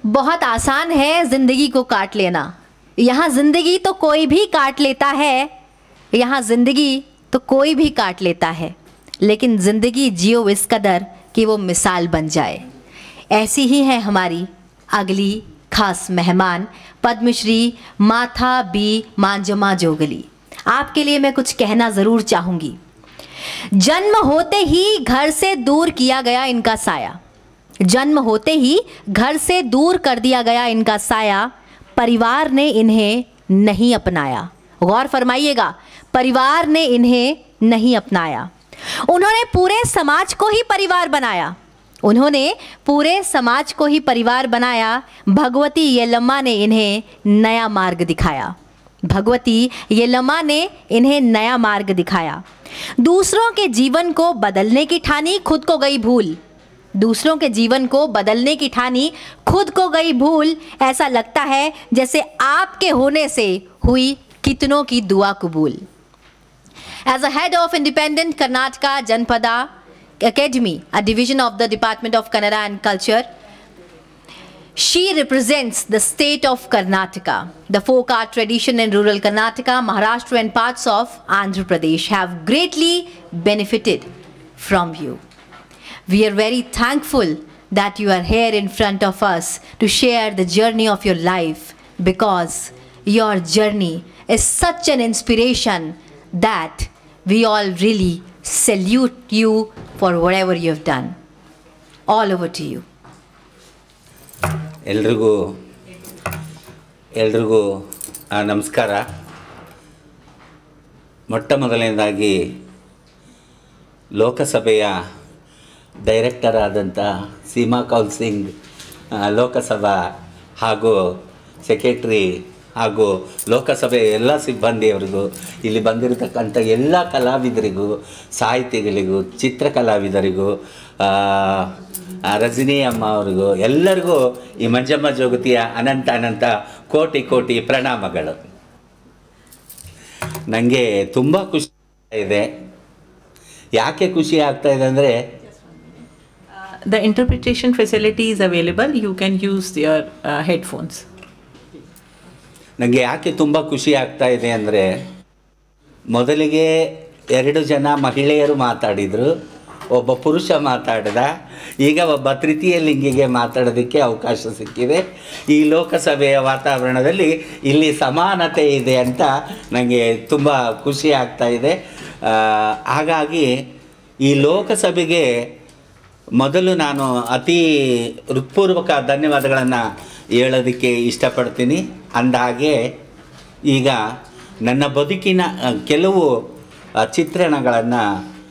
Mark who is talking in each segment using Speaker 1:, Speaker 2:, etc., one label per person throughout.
Speaker 1: बहुत आसान है जिंदगी को काट लेना यहाँ जिंदगी तो कोई भी काट लेता है यहाँ जिंदगी तो कोई भी काट लेता है लेकिन जिंदगी जियो इस कदर कि वो मिसाल बन जाए ऐसी ही है हमारी अगली खास मेहमान पद्मश्री माथा बी मांजमा जोगली आपके लिए मैं कुछ कहना ज़रूर चाहूँगी जन्म होते ही घर से दूर किया गया इनका साया जन्म होते ही घर से दूर कर दिया गया इनका साया परिवार ने इन्हें नहीं अपनाया गौर फरमाइएगा परिवार ने इन्हें नहीं अपनाया उन्होंने पूरे समाज को ही परिवार बनाया उन्होंने पूरे समाज को ही परिवार बनाया भगवती येलम्मा ने इन्हें नया मार्ग दिखाया भगवती येलम्मा ने इन्हें नया मार्ग दिखाया दूसरों के जीवन को बदलने की ठानी खुद को गई भूल दूसरों के जीवन को बदलने की ठानी खुद को गई भूल ऐसा लगता है जैसे आपके होने से हुई कितनों की दुआ कबूल As a head of Independent Karnataka Janpada Academy, a division of the Department of Kannada and Culture, she represents the state of Karnataka. The folk art tradition in rural Karnataka, Maharashtra, and parts of Andhra Pradesh have greatly benefited from you. We are very thankful that you are here in front of us to share the journey of your life because your journey is such an inspiration that we all really salute you for whatever you have done. All over to you.
Speaker 2: ಎಲ್ರಿಗೂ ಎಲ್ರಿಗೂ ಆ, ನಮಸ್ಕಾರ ಮೊಟ್ಟ ಮೊದಲನೇದಾಗಿ ಲೋಕಸಭೆಯ director ಆದಂಥ ಸೀಮಾ ಕೌಲ್ ಸಿಂಗ್ ಆ, ಲೋಕಸಭಾ ಹಾಗೂ ಸೆಕ್ರೆಟ್ರಿ ಹಾಗೂ ಲೋಕಸಭೆ ಎಲ್ಲ ಸಿಬ್ಬಂದಿಯವರಿಗೂ ಇಲ್ಲಿ ಬಂದಿರತಕ್ಕಂಥ ಎಲ್ಲ ಕಲಾವಿದರಿಗೂ ಸಾಹಿತಿಗಳಿಗೂ ಚಿತ್ರಕಲಾವಿದರಿಗೂ ಆ, ಆ, ರಜನಿ ಅಮ್ಮ ಅವರಿಗೂ ಎಲ್ಲರಿಗೂ ಈ ಮಂಜಮ್ಮ ಜೋಗತಿಯ ಅನಂತ ಅನಂತ ಕೋಟಿ ಕೋಟಿ ಪ್ರಣಾಮಗಳು ನನಗೆ ತುಂಬ ಖುಷಿ ಆಗ್ತಾ ಇದೆ ಯಾಕೆ ಖುಷಿ ಆಗ್ತಾ ಇದೆ ಅಂದರೆ
Speaker 3: the interpretation facility is available. You can use your uh, headphones.
Speaker 2: ನನಗೆ ಯಾಕೆ ತುಂಬ ಖುಷಿ ಆಗ್ತಾ ಇದೆ ಅಂದರೆ ಮೊದಲಿಗೆ ಎರಡು ಜನ ಮಹಿಳೆಯರು ಮಾತಾಡಿದರು ಒಬ್ಬ ಪುರುಷ ಮಾತಾಡಿದ ಈಗ ಒಬ್ಬ ತೃತೀಯ ಲಿಂಗಿಗೆ ಮಾತಾಡೋದಕ್ಕೆ ಅವಕಾಶ ಸಿಕ್ಕಿದೆ ಈ ಲೋಕಸಭೆಯ ವಾತಾವರಣದಲ್ಲಿ ಇಲ್ಲಿ ಸಮಾನತೆ ಇದೆ ಅಂತ ನನಗೆ ತುಂಬ ಖುಷಿ ಆಗ್ತಾ ಇದೆ ಆ, ಹಾಗಾಗಿ ಈ ಲೋಕಸಭೆಗೆ ಮೊದಲು ನಾನು ಅತಿ ಹೃತ್ಪೂರ್ವಕ ಧನ್ಯವಾದಗಳನ್ನು ಹೇಳೋದಕ್ಕೆ ಇಷ್ಟಪಡ್ತೀನಿ ಅಂದಹಾಗೆ ಈಗ ನನ್ನ ಬದುಕಿನ ಆ, ಕೆಲವು ಚಿತ್ರಣಗಳನ್ನು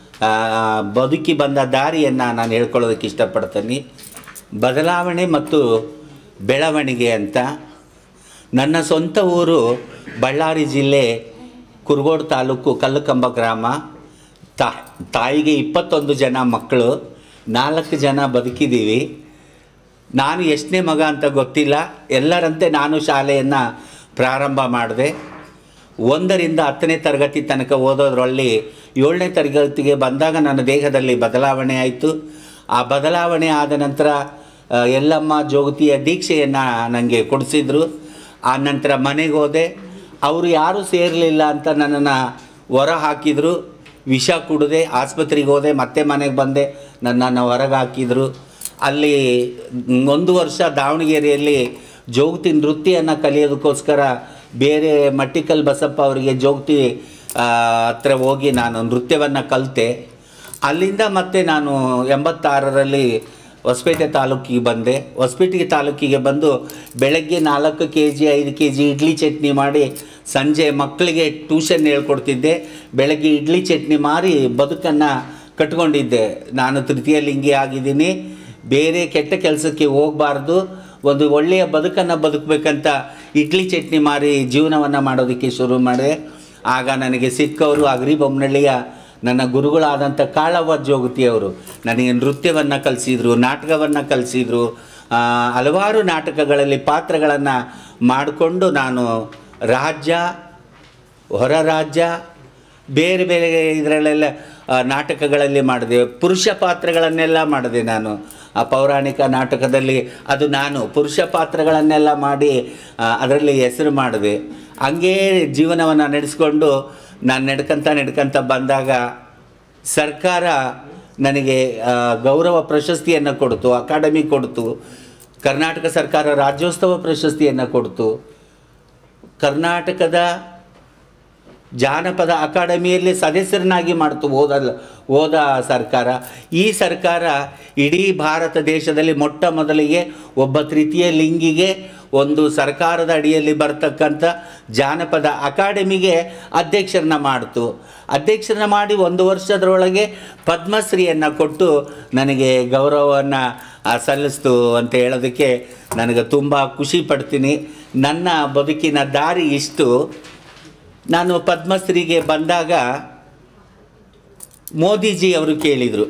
Speaker 2: ಬದುಕಿ ಬಂದ ದಾರಿಯನ್ನು ನಾನು ಹೇಳ್ಕೊಳ್ಳೋದಕ್ಕೆ ಇಷ್ಟಪಡ್ತೀನಿ ಬದಲಾವಣೆ ಮತ್ತು ಬೆಳವಣಿಗೆ ಅಂತ ನನ್ನ ಸ್ವಂತ ಊರು ಬಳ್ಳಾರಿ ಜಿಲ್ಲೆ ಕುರುಗೋಡು ತಾಲೂಕು ಕಲ್ಲುಕಂಬ ಗ್ರಾಮ ತಾ ತಾಯಿಗೆ ಇಪ್ಪತ್ತೊಂದು ಜನ ಮಕ್ಕಳು ನಾಲ್ಕು ಜನ ಬದುಕಿದ್ದೀವಿ ನಾನು ಎಷ್ಟನೇ ಮಗ ಅಂತ ಗೊತ್ತಿಲ್ಲ ಎಲ್ಲರಂತೆ ನಾನು ಶಾಲೆಯನ್ನು ಪ್ರಾರಂಭ ಮಾಡಿದೆ ಒಂದರಿಂದ ಹತ್ತನೇ ತರಗತಿ ತನಕ ಓದೋದ್ರಲ್ಲಿ ಏಳನೇ ತರಗತಿಗೆ ಬಂದಾಗ ನನ್ನ ದೇಹದಲ್ಲಿ ಬದಲಾವಣೆ ಆಯಿತು ಆ ಬದಲಾವಣೆ ಆದ ನಂತರ ಆ, ಎಲ್ಲಮ್ಮ ಜೋಗತಿಯ ದೀಕ್ಷೆಯನ್ನು ನನಗೆ ಕೊಡಿಸಿದ್ರು ಆ ನಂತರ ಮನೆಗೆ ಹೋದೆ ಅವರು ಯಾರೂ ಸೇರಲಿಲ್ಲ ಅಂತ ನನ್ನನ್ನು ಹೊರ ಹಾಕಿದರು ವಿಷ ಕುಡಿದೆ ಆಸ್ಪತ್ರೆಗೆ ಹೋದೆ ಮತ್ತೆ ಮನೆಗೆ ಬಂದೆ ನನ್ನನ್ನು ಹೊರಗೆ ಹಾಕಿದರು ಅಲ್ಲಿ ಒಂದು ವರ್ಷ ದಾವಣಗೆರೆಯಲ್ಲಿ ಜೋಗತಿ ನೃತ್ಯವನ್ನು ಕಲಿಯೋದಕ್ಕೋಸ್ಕರ ಬೇರೆ ಮಟ್ಟಿಕಲ್ ಬಸಪ್ಪ ಅವರಿಗೆ ಜೋಗತಿ ಆ, ಹತ್ರ ಹೋಗಿ ನಾನು ನೃತ್ಯವನ್ನು ಕಲಿತೆ ಅಲ್ಲಿಂದ ಮತ್ತೆ ನಾನು ಎಂಬತ್ತಾರರಲ್ಲಿ ಹೊಸಪೇಟೆ ತಾಲೂಕಿಗೆ ಬಂದೆ ಹೊಸಪೇಟೆ ತಾಲೂಕಿಗೆ ಬಂದು ಬೆಳಗ್ಗೆ ನಾಲ್ಕು ಕೆ ಜಿ ಐದು ಕೆ ಜಿ ಇಡ್ಲಿ ಚಟ್ನಿ ಮಾಡಿ ಸಂಜೆ ಮಕ್ಕಳಿಗೆ ಟ್ಯೂಷನ್ ಹೇಳ್ಕೊಡ್ತಿದ್ದೆ ಬೆಳಗ್ಗೆ ಇಡ್ಲಿ ಚಟ್ನಿ ಮಾರಿ ಬದುಕನ್ನು ಕಟ್ಕೊಂಡಿದ್ದೆ ನಾನು ತೃತೀಯ ಲಿಂಗಿ ಆಗಿದ್ದೀನಿ ಬೇರೆ ಕೆಟ್ಟ ಕೆಲಸಕ್ಕೆ ಹೋಗಬಾರ್ದು ಒಂದು ಒಳ್ಳೆಯ ಬದುಕನ್ನು ಬದುಕಬೇಕಂತ ಇಡ್ಲಿ ಚಟ್ನಿ ಮಾರಿ ಜೀವನವನ್ನು ಮಾಡೋದಕ್ಕೆ ಶುರು ಮಾಡಿದೆ ಆಗ ನನಗೆ ಸಿಕ್ಕವರು ಅಗರಿ ಬೊಮ್ಮನಹಳ್ಳಿಯ ನನ್ನ ಗುರುಗಳಾದಂಥ ಕಾಳವ್ವ ಜೋಗತಿಯವರು ನನಗೆ ನೃತ್ಯವನ್ನು ಕಲಿಸಿದ್ರು ನಾಟಕವನ್ನು ಕಲಿಸಿದ್ರು ಹಲವಾರು ನಾಟಕಗಳಲ್ಲಿ ಪಾತ್ರಗಳನ್ನು ಮಾಡಿಕೊಂಡು ನಾನು ರಾಜ್ಯ ಹೊರ ರಾಜ್ಯ ಬೇರೆ ಬೇರೆ ಇದರಲ್ಲೆಲ್ಲ ಆ, ನಾಟಕಗಳಲ್ಲಿ ಮಾಡಿದೆ ಪುರುಷ ಪಾತ್ರಗಳನ್ನೆಲ್ಲ ಮಾಡಿದೆ ನಾನು ಆ ಪೌರಾಣಿಕ ನಾಟಕದಲ್ಲಿ ಅದು ನಾನು ಪುರುಷ ಪಾತ್ರಗಳನ್ನೆಲ್ಲ ಮಾಡಿ ಆ, ಅದರಲ್ಲಿ ಹೆಸರು ಮಾಡಿದೆ ಹಂಗೇ ಜೀವನವನ್ನು ನಡೆಸ್ಕೊಂಡು ನಾನು ನಡ್ಕಂತ ನಡ್ಕಂತ ಬಂದಾಗ ಸರ್ಕಾರ ನನಗೆ ಆ, ಗೌರವ ಪ್ರಶಸ್ತಿಯನ್ನು ಕೊಡ್ತು ಅಕಾಡೆಮಿ ಕೊಡ್ತು ಕರ್ನಾಟಕ ಸರ್ಕಾರ ರಾಜ್ಯೋತ್ಸವ ಪ್ರಶಸ್ತಿಯನ್ನು ಕೊಡ್ತು ಕರ್ನಾಟಕದ ಜಾನಪದ ಅಕಾಡೆಮಿಯಲ್ಲಿ ಸದಸ್ಯರನ್ನಾಗಿ ಮಾಡ್ತು ಹೋದ ಹೋದ ಸರ್ಕಾರ ಈ ಸರ್ಕಾರ ಇಡೀ ಭಾರತ ದೇಶದಲ್ಲಿ ಮೊಟ್ಟ ಮೊದಲಿಗೆ ಒಬ್ಬ ತೃತೀಯ ಲಿಂಗಿಗೆ ಒಂದು ಸರ್ಕಾರದ ಅಡಿಯಲ್ಲಿ ಬರ್ತಕ್ಕಂಥ ಜಾನಪದ ಅಕಾಡೆಮಿಗೆ ಅಧ್ಯಕ್ಷರನ್ನ ಮಾಡ್ತು ಅಧ್ಯಕ್ಷರನ್ನ ಮಾಡಿ ಒಂದು ವರ್ಷದರೊಳಗೆ ಪದ್ಮಶ್ರೀಯನ್ನು ಕೊಟ್ಟು ನನಗೆ ಗೌರವವನ್ನು ಸಲ್ಲಿಸ್ತು ಅಂತ ಹೇಳೋದಕ್ಕೆ ನನಗೆ ತುಂಬ ಖುಷಿ ಪಡ್ತೀನಿ ನನ್ನ ಬದುಕಿನ ದಾರಿ ಇಷ್ಟು ನಾನು ಪದ್ಮಶ್ರೀಗೆ ಬಂದಾಗ ಮೋದಿಜಿ ಅವರು ಕೇಳಿದರು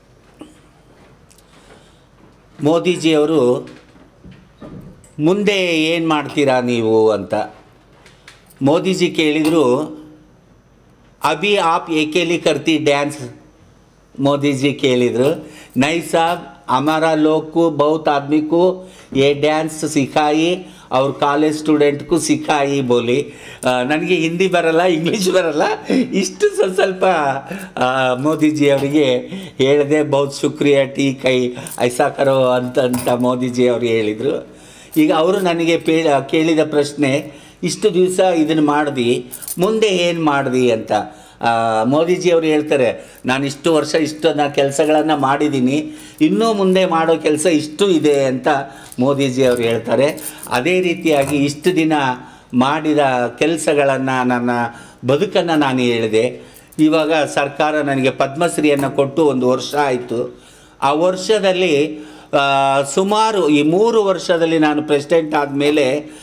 Speaker 2: ಮೋದಿಜಿಯವರು ಮುಂದೆ ಏನು ಮಾಡ್ತೀರಾ ನೀವು ಅಂತ ಮೋದಿಜಿ ಕೇಳಿದರು ಅಭಿ ಆಪ್ ಏಕೇಲಿ ಕರ್ತಿ ಡ್ಯಾನ್ಸ್ ಮೋದಿಜಿ ಕೇಳಿದರು ನೈ ಸಾಬ್ हमारा लोग को बहुत आदमी को ये ಡ್ಯಾನ್ಸ್ ಸಿಖಾಯಿ ಅವ್ರ ಕಾಲೇಜ್ ಸ್ಟೂಡೆಂಟ್ಗೂ ಸಿಖಾಯಿ ಬೋಲಿ ಆ, ನನಗೆ ಹಿಂದಿ ಬರಲ್ಲ ಇಂಗ್ಲೀಷ್ ಬರಲ್ಲ ಇಷ್ಟು ಸ್ವಲ್ಪ ಸ್ವಲ್ಪ ಆ, ಮೋದಿಜಿ ಅವರಿಗೆ ಹೇಳಿದೆ ಬಹುತ್ ಶುಕ್ರಿಯ ಟೀ ಕೈ ಐಸಾ ಕರೋ ಅಂತಂತ ಮೋದಿಜಿ ಅವರು ಹೇಳಿದರು ಈಗ ಅವರು ನನಗೆ ಪೇ ಕೇಳಿದ ಪ್ರಶ್ನೆ ಇಷ್ಟು ದಿವಸ ಇದನ್ನು ಮಾಡ್ದು ಮುಂದೆ ಏನು ಮಾಡ್ದು ಅಂತ ಆ, ಮೋದಿಜಿ ಅವರು ಹೇಳ್ತಾರೆ ನಾನು ಇಷ್ಟು ವರ್ಷ ಇಷ್ಟು ನಾ ಕೆಲಸಗಳನ್ನು ಮಾಡಿದ್ದೀನಿ ಇನ್ನೂ ಮುಂದೆ ಮಾಡೋ ಕೆಲಸ ಇಷ್ಟು ಇದೆ ಅಂತ ಮೋದಿಜಿ ಅವರು ಹೇಳ್ತಾರೆ ಅದೇ ರೀತಿಯಾಗಿ ಇಷ್ಟು ದಿನ ಮಾಡಿದ ಕೆಲಸಗಳನ್ನು ನನ್ನ ಬದುಕನ್ನು ನಾನು ಹೇಳಿದೆ ಇವಾಗ ಸರ್ಕಾರ ನನಗೆ ಪದ್ಮಶ್ರೀಯನ್ನು ಕೊಟ್ಟು ಒಂದು ವರ್ಷ ಆಯಿತು ಆ ವರ್ಷದಲ್ಲಿ ಆ, ಸುಮಾರು ಈ ಮೂರು ವರ್ಷದಲ್ಲಿ ನಾನು ಪ್ರೆಸಿಡೆಂಟ್ ಆದಮೇಲೆ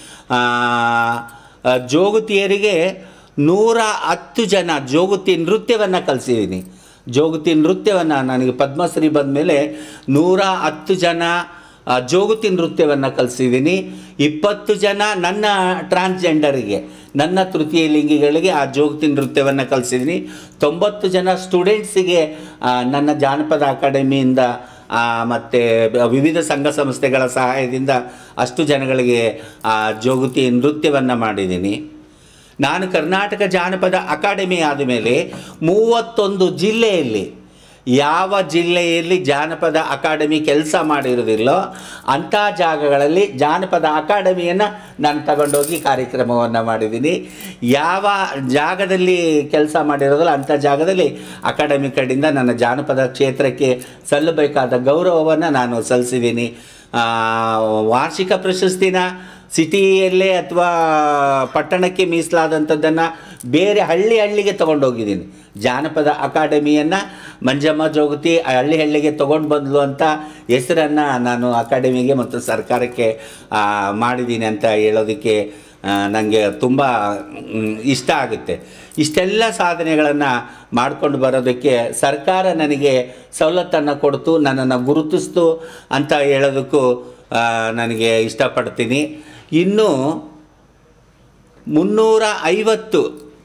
Speaker 2: ಜೋಗತಿಯರಿಗೆ ನೂರ ಹತ್ತು ಜನ ಜೋಗತಿ ನೃತ್ಯವನ್ನು ಕಲಿಸಿದ್ದೀನಿ ಜೋಗತಿ ನೃತ್ಯವನ್ನು ನನಗೆ ಪದ್ಮಶ್ರೀ ಬಂದ ಮೇಲೆ ನೂರ ಹತ್ತು ಜನ ಆ, ಜೋಗತಿ ನೃತ್ಯವನ್ನು ಕಲಿಸಿದ್ದೀನಿ ಇಪ್ಪತ್ತು ಜನ ನನ್ನ ಟ್ರಾನ್ಸ್ಜೆಂಡರಿಗೆ ನನ್ನ ತೃತೀಯ ಲಿಂಗಿಗಳಿಗೆ ಆ ಜೋಗತಿ ನೃತ್ಯವನ್ನು ಕಲಿಸಿದ್ದೀನಿ ತೊಂಬತ್ತು ಜನ ಸ್ಟೂಡೆಂಟ್ಸಿಗೆ ಆ, ನನ್ನ ಜಾನಪದ ಅಕಾಡೆಮಿಯಿಂದ ಮತ್ತು ವಿವಿಧ ಸಂಘ ಸಂಸ್ಥೆಗಳ ಸಹಾಯದಿಂದ ಅಷ್ಟು ಜನಗಳಿಗೆ ಆ ಜೋಗತಿ ನೃತ್ಯವನ್ನು ಮಾಡಿದ್ದೀನಿ ನಾನು ಕರ್ನಾಟಕ ಜಾನಪದ ಅಕಾಡೆಮಿ ಆದಮೇಲೆ ಮೂವತ್ತೊಂದು ಜಿಲ್ಲೆಯಲ್ಲಿ ಯಾವ ಜಿಲ್ಲೆಯಲ್ಲಿ ಜಾನಪದ ಅಕಾಡೆಮಿ ಕೆಲಸ ಮಾಡಿರೋದಿಲ್ಲೋ ಅಂಥ ಜಾಗಗಳಲ್ಲಿ ಜಾನಪದ ಅಕಾಡೆಮಿಯನ್ನು ನಾನು ತಗೊಂಡೋಗಿ ಕಾರ್ಯಕ್ರಮವನ್ನು ಮಾಡಿದ್ದೀನಿ ಯಾವ ಜಾಗದಲ್ಲಿ ಕೆಲಸ ಮಾಡಿರೋದಿಲ್ಲ ಅಂಥ ಜಾಗದಲ್ಲಿ ಅಕಾಡೆಮಿ ಕಡೆಯಿಂದ ನನ್ನ ಜಾನಪದ ಕ್ಷೇತ್ರಕ್ಕೆ ಸಲ್ಲಬೇಕಾದ ಗೌರವವನ್ನು ನಾನು ಸಲ್ಲಿಸಿದ್ದೀನಿ ಆ, ವಾರ್ಷಿಕ ಪ್ರಶಸ್ತಿನ ಸಿಟಿಯಲ್ಲೇ ಅಥವಾ ಪಟ್ಟಣಕ್ಕೆ ಮೀಸಲಾದಂಥದ್ದನ್ನು ಬೇರೆ ಹಳ್ಳಿ ಹಳ್ಳಿಗೆ ತೊಗೊಂಡೋಗಿದ್ದೀನಿ ಜಾನಪದ ಅಕಾಡೆಮಿಯನ್ನು ಮಂಜಮ್ಮ ಜೋಗತಿ ಹಳ್ಳಿ ಹಳ್ಳಿಗೆ ತೊಗೊಂಡು ಬಂದ್ಲು ಅಂತ ಹೆಸರನ್ನು ನಾನು ಅಕಾಡೆಮಿಗೆ ಮತ್ತು ಸರ್ಕಾರಕ್ಕೆ ಆ, ಮಾಡಿದ್ದೀನಿ ಅಂತ ಹೇಳೋದಕ್ಕೆ ನನಗೆ ತುಂಬ ಮ್, ಇಷ್ಟ ಆಗುತ್ತೆ ಇಷ್ಟೆಲ್ಲ ಸಾಧನೆಗಳನ್ನು ಮಾಡ್ಕೊಂಡು ಬರೋದಕ್ಕೆ ಸರ್ಕಾರ ನನಗೆ ಸವಲತ್ತನ್ನು ಕೊಡ್ತು ನನ್ನನ್ನು ಗುರುತಿಸ್ತು ಅಂತ ಹೇಳೋದಕ್ಕೂ ಆ, ನನಗೆ ಇಷ್ಟಪಡ್ತೀನಿ ಇನ್ನು ಮುನ್ನೂರ ಐವತ್ತು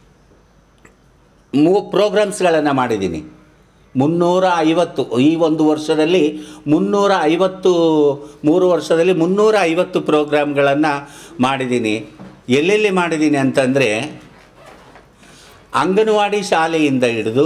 Speaker 2: ಮೂ ಪ್ರೋಗ್ರಾಮ್ಸ್ಗಳನ್ನು ಮಾಡಿದ್ದೀನಿ ಮುನ್ನೂರ ಐವತ್ತು ಈ ಒಂದು ವರ್ಷದಲ್ಲಿ ಮುನ್ನೂರ ಐವತ್ತು ಮೂರು ವರ್ಷದಲ್ಲಿ ಮುನ್ನೂರ ಐವತ್ತು ಪ್ರೋಗ್ರಾಮ್ಗಳನ್ನು ಮಾಡಿದ್ದೀನಿ ಎಲ್ಲೆಲ್ಲಿ ಮಾಡಿದ್ದೀನಿ ಅಂತಂದರೆ ಅಂಗನವಾಡಿ ಶಾಲೆಯಿಂದ ಹಿಡಿದು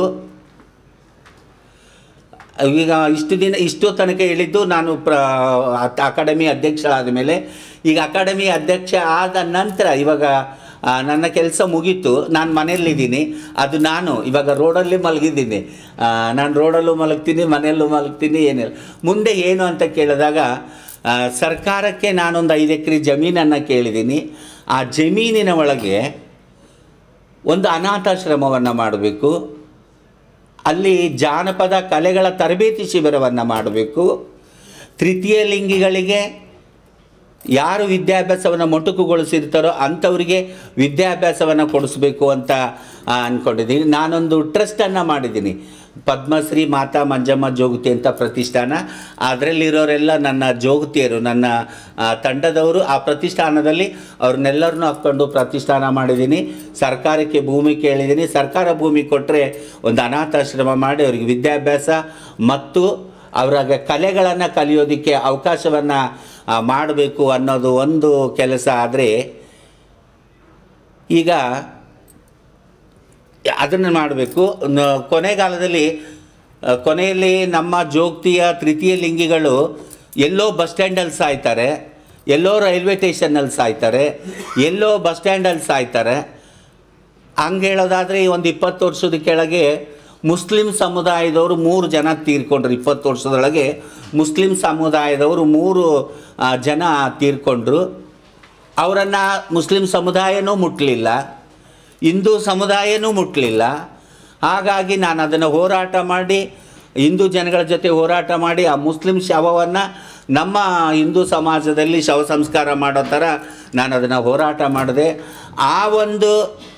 Speaker 2: ಈಗ ಇಷ್ಟು ದಿನ ಇಷ್ಟು ತನಕ ಹೇಳಿದ್ದು ನಾನು ಪ್ರ ಅಕಾಡೆಮಿ ಅಧ್ಯಕ್ಷರಾದ ಮೇಲೆ ಈಗ ಅಕಾಡೆಮಿ ಅಧ್ಯಕ್ಷ ಆದ ನಂತರ ಇವಾಗ ಆ, ನನ್ನ ಕೆಲಸ ಮುಗೀತು ನಾನು ಮನೆಯಲ್ಲಿದ್ದೀನಿ ಅದು ನಾನು ಇವಾಗ ರೋಡಲ್ಲಿ ಮಲಗಿದ್ದೀನಿ ಆ, ನಾನು ರೋಡಲ್ಲೂ ಮಲಗ್ತೀನಿ ಮನೆಯಲ್ಲೂ ಮಲಗ್ತೀನಿ ಏನಿಲ್ಲ ಮುಂದೆ ಏನು ಅಂತ ಕೇಳಿದಾಗ ಆ, ಸರ್ಕಾರಕ್ಕೆ ನಾನೊಂದು ಐದು ಎಕರೆ ಜಮೀನನ್ನು ಕೇಳಿದ್ದೀನಿ ಆ ಜಮೀನಿನ ಒಳಗೆ ಒಂದು ಅನಾಥಾಶ್ರಮವನ್ನು ಮಾಡಬೇಕು ಅಲ್ಲಿ ಜಾನಪದ ಕಲೆಗಳ ತರಬೇತಿ ಶಿಬಿರವನ್ನು ಮಾಡಬೇಕು ತೃತೀಯ ಲಿಂಗಿಗಳಿಗೆ ಯಾರು ವಿದ್ಯಾಭ್ಯಾಸವನ್ನು ಮೊಟಕುಗೊಳಿಸಿರ್ತಾರೋ ಅಂಥವರಿಗೆ ವಿದ್ಯಾಭ್ಯಾಸವನ್ನು ಕೊಡಿಸ್ಬೇಕು ಅಂತ ಆ, ಅಂದ್ಕೊಂಡಿದ್ದೀನಿ ನಾನೊಂದು ಟ್ರಸ್ಟನ್ನು ಮಾಡಿದ್ದೀನಿ ಪದ್ಮಶ್ರೀ ಮಾತಾ ಮಂಜಮ್ಮ ಜೋಗತಿ ಅಂತ ಪ್ರತಿಷ್ಠಾನ ಅದರಲ್ಲಿರೋರೆಲ್ಲ ನನ್ನ ಜೋಗತಿಯರು ನನ್ನ ಆ, ತಂಡದವರು ಆ ಪ್ರತಿಷ್ಠಾನದಲ್ಲಿ ಅವ್ರನ್ನೆಲ್ಲರನ್ನೂ ಹಾಕ್ಕೊಂಡು ಪ್ರತಿಷ್ಠಾನ ಮಾಡಿದ್ದೀನಿ ಸರ್ಕಾರಕ್ಕೆ ಭೂಮಿ ಕೇಳಿದ್ದೀನಿ ಸರ್ಕಾರ ಭೂಮಿ ಕೊಟ್ಟರೆ ಒಂದು ಅನಾಥಾಶ್ರಮ ಮಾಡಿ ಅವರಿಗೆ ವಿದ್ಯಾಭ್ಯಾಸ ಮತ್ತು ಅವರಾಗ ಕಲೆಗಳನ್ನು ಕಲಿಯೋದಕ್ಕೆ ಅವಕಾಶವನ್ನು ಮಾಡಬೇಕು ಅನ್ನೋದು ಒಂದು ಕೆಲಸ ಆದರೆ ಈಗ ಅದನ್ನು ಮಾಡಬೇಕು ನ- ಕೊನೆಗಾಲದಲ್ಲಿ ಆ, ಕೊನೆಯಲ್ಲಿ ನಮ್ಮ ಜೋಗ್ತಿಯ ತೃತೀಯ ಲಿಂಗಿಗಳು ಎಲ್ಲೋ ಬಸ್ ಸ್ಟ್ಯಾಂಡಲ್ಲಿ ಸಾಯ್ತಾರೆ ಎಲ್ಲೋ ರೈಲ್ವೆ ಸ್ಟೇಷನ್ನಲ್ಲಿ ಸಾಯ್ತಾರೆ ಎಲ್ಲೋ ಬಸ್ ಸ್ಟ್ಯಾಂಡಲ್ಲಿ ಸಾಯ್ತಾರೆ ಹಂಗೆ ಹೇಳೋದಾದರೆ ಒಂದು ಇಪ್ಪತ್ತು ವರ್ಷದ ಕೆಳಗೆ ಮುಸ್ಲಿಂ ಸಮುದಾಯದವರು ಮೂರು ಜನ ತೀರ್ಕೊಂಡ್ರು ಇಪ್ಪತ್ತು ವರ್ಷದೊಳಗೆ ಮುಸ್ಲಿಂ ಸಮುದಾಯದವರು ಮೂರು ಆ, ಜನ ತೀರ್ಕೊಂಡ್ರು ಅವರನ್ನು ಮುಸ್ಲಿಂ ಸಮುದಾಯನೂ ಮುಟ್ಟಲಿಲ್ಲ ಹಿಂದೂ ಸಮುದಾಯನೂ ಮುಟ್ಟಲಿಲ್ಲ ಹಾಗಾಗಿ ನಾನು ಅದನ್ನು ಹೋರಾಟ ಮಾಡಿ ಹಿಂದೂ ಜನಗಳ ಜೊತೆ ಹೋರಾಟ ಮಾಡಿ ಆ ಮುಸ್ಲಿಂ ಶವವನ್ನು ನಮ್ಮ ಹಿಂದೂ ಸಮಾಜದಲ್ಲಿ ಶವ ಸಂಸ್ಕಾರ ಮಾಡೋ ಥರ ನಾನು ಅದನ್ನು ಹೋರಾಟ ಮಾಡಿದೆ ಆ ಒಂದು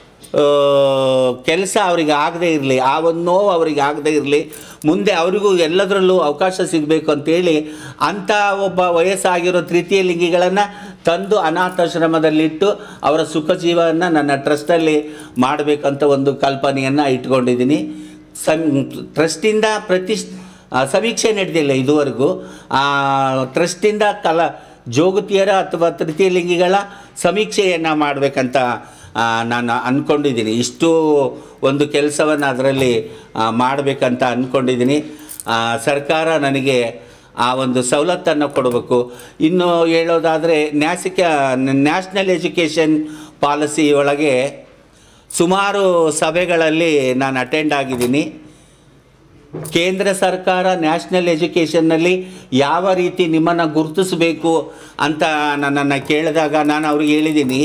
Speaker 2: ಕೆಲಸ ಅವರಿಗೆ ಆಗದೇ ಇರಲಿ ಆ ಒಂದು ನೋವು ಅವರಿಗೆ ಆಗದೇ ಇರಲಿ ಮುಂದೆ ಅವರಿಗೂ ಎಲ್ಲದರಲ್ಲೂ ಅವಕಾಶ ಸಿಗಬೇಕು ಅಂತೇಳಿ ಅಂಥ ಒಬ್ಬ ವಯಸ್ಸಾಗಿರೋ ತೃತೀಯ ಲಿಂಗಿಗಳನ್ನು ತಂದು ಅನಾಥಾಶ್ರಮದಲ್ಲಿಟ್ಟು ಅವರ ಸುಖ ಜೀವನ ನನ್ನ ಟ್ರಸ್ಟಲ್ಲಿ ಮಾಡಬೇಕಂತ ಒಂದು ಕಲ್ಪನೆಯನ್ನು ಇಟ್ಕೊಂಡಿದ್ದೀನಿ ಸಂ ಟ್ರಸ್ಟಿಂದ ಪ್ರತಿ ಸಮೀಕ್ಷೆ ನಡೆದಿಲ್ಲ ಇದುವರೆಗೂ ಆ ಟ್ರಸ್ಟಿಂದ ಕಲ ಜೋಗತಿಯರ ಅಥವಾ ತೃತೀಯ ಲಿಂಗಿಗಳ ಸಮೀಕ್ಷೆಯನ್ನು ಮಾಡಬೇಕಂತ ಆ, ನಾನು ಅಂದ್ಕೊಂಡಿದ್ದೀನಿ ಇಷ್ಟು ಒಂದು ಕೆಲಸವನ್ನು ಅದರಲ್ಲಿ ಮಾಡಬೇಕಂತ ಅಂದ್ಕೊಂಡಿದ್ದೀನಿ ಆ, ಸರ್ಕಾರ ನನಗೆ ಆ ಒಂದು ಸವಲತ್ತನ್ನು ಕೊಡಬೇಕು ಇನ್ನು ಹೇಳೋದಾದರೆ ನ್ಯಾಸಿಕ ನ್ಯಾಷನಲ್ ಎಜುಕೇಷನ್ ಪಾಲಿಸಿ ಒಳಗೆ ಸುಮಾರು ಸಭೆಗಳಲ್ಲಿ ನಾನು ಅಟೆಂಡ್ ಆಗಿದ್ದೀನಿ ಕೇಂದ್ರ ಸರ್ಕಾರ ನ್ಯಾಷನಲ್ ಎಜುಕೇಷನ್ನಲ್ಲಿ ಯಾವ ರೀತಿ ನಿಮ್ಮನ್ನು ಗುರುತಿಸಬೇಕು ಅಂತ ನನ್ನನ್ನು ಕೇಳಿದಾಗ ನಾನು ಅವ್ರಿಗೆ ಹೇಳಿದ್ದೀನಿ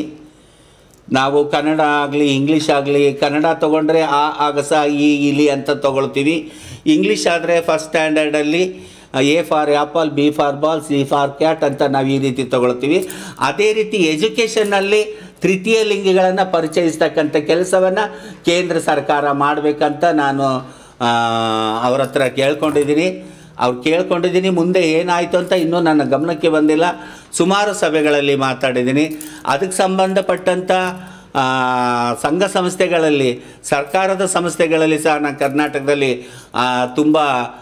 Speaker 2: ನಾವು ಕನ್ನಡ ಆಗಲಿ ಇಂಗ್ಲೀಷ್ ಆಗಲಿ ಕನ್ನಡ ತೊಗೊಂಡ್ರೆ ಆ ಆಗಸ ಈ ಇಲಿ ಅಂತ ತೊಗೊಳ್ತೀವಿ ಇಂಗ್ಲೀಷ್ ಆದರೆ ಫಸ್ಟ್ ಸ್ಟ್ಯಾಂಡರ್ಡಲ್ಲಿ A for apple B for ball C for cat ಅಂತ ನಾವು ಈ ರೀತಿ ತೊಗೊಳ್ತೀವಿ ಅದೇ ರೀತಿ ಎಜುಕೇಷನ್ನಲ್ಲಿ ತೃತೀಯ ಲಿಂಗಿಗಳನ್ನು ಪರಿಚಯಿಸ್ತಕ್ಕಂಥ ಕೆಲಸವನ್ನು ಕೇಂದ್ರ ಸರ್ಕಾರ ಮಾಡಬೇಕಂತ ನಾನು ಆ, ಅವ್ರ ಹತ್ರ ಕೇಳ್ಕೊಂಡಿದ್ದೀನಿ ಅವ್ರು ಕೇಳ್ಕೊಂಡಿದ್ದೀನಿ ಮುಂದೆ ಏನಾಯಿತು ಅಂತ ಇನ್ನೂ ನನ್ನ ಗಮನಕ್ಕೆ ಬಂದಿಲ್ಲ ಸುಮಾರು ಸಭೆಗಳಲ್ಲಿ ಮಾತಾಡಿದ್ದೀನಿ ಅದಕ್ಕೆ ಸಂಬಂಧಪಟ್ಟಂಥ ಆ, ಸಂಘ ಸಂಸ್ಥೆಗಳಲ್ಲಿ ಸರ್ಕಾರದ ಸಂಸ್ಥೆಗಳಲ್ಲಿ ಸಹ ನಾನು ಕರ್ನಾಟಕದಲ್ಲಿ ತುಂಬ